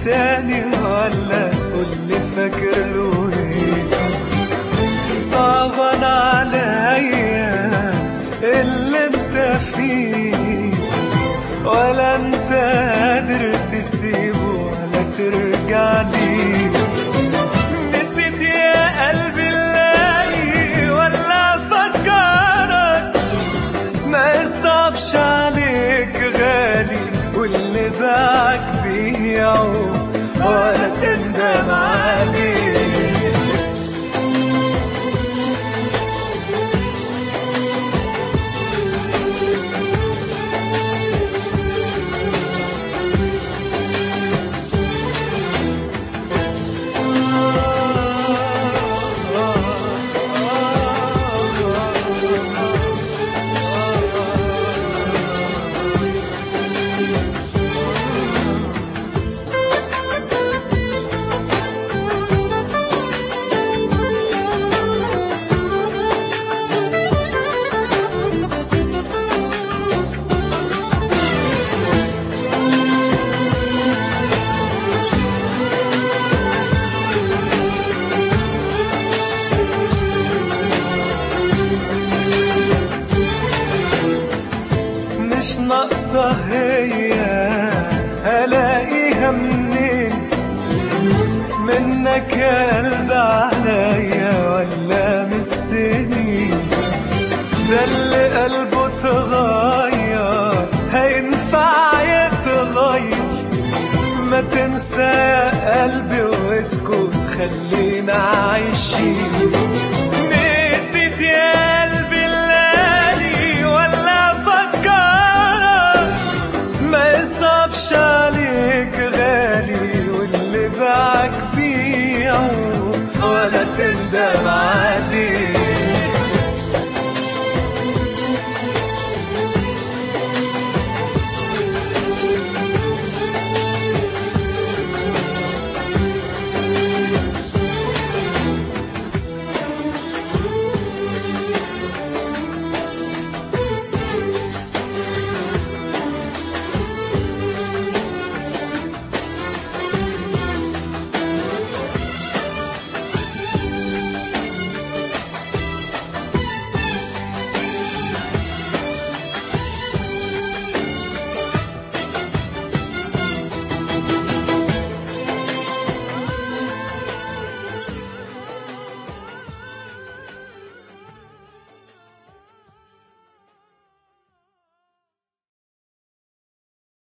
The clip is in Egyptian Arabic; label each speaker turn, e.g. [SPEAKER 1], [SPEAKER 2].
[SPEAKER 1] تاني ولا قولي فاكر له ايه صعبان عليا اللي انت فيه ولا انت قادر تسيبه ولا ترجع لي نسيت يا قلبي الليالي ولا فكرك ما يصعبش عليك غالي واللي باعك بيعه ولا تندم عليه مش ناقصة هي هلاقيها منين منك يا قلب عليا ولا من السنين ده اللي قلبه اتغير هينفع يتغير ما تنسى يا قلبي واسكت خلينا عايشين نسيت يا قلبي الليالي ولا فكرك ما يصعبش عليك غالي واللي باعك بيعه ولا تندم عليه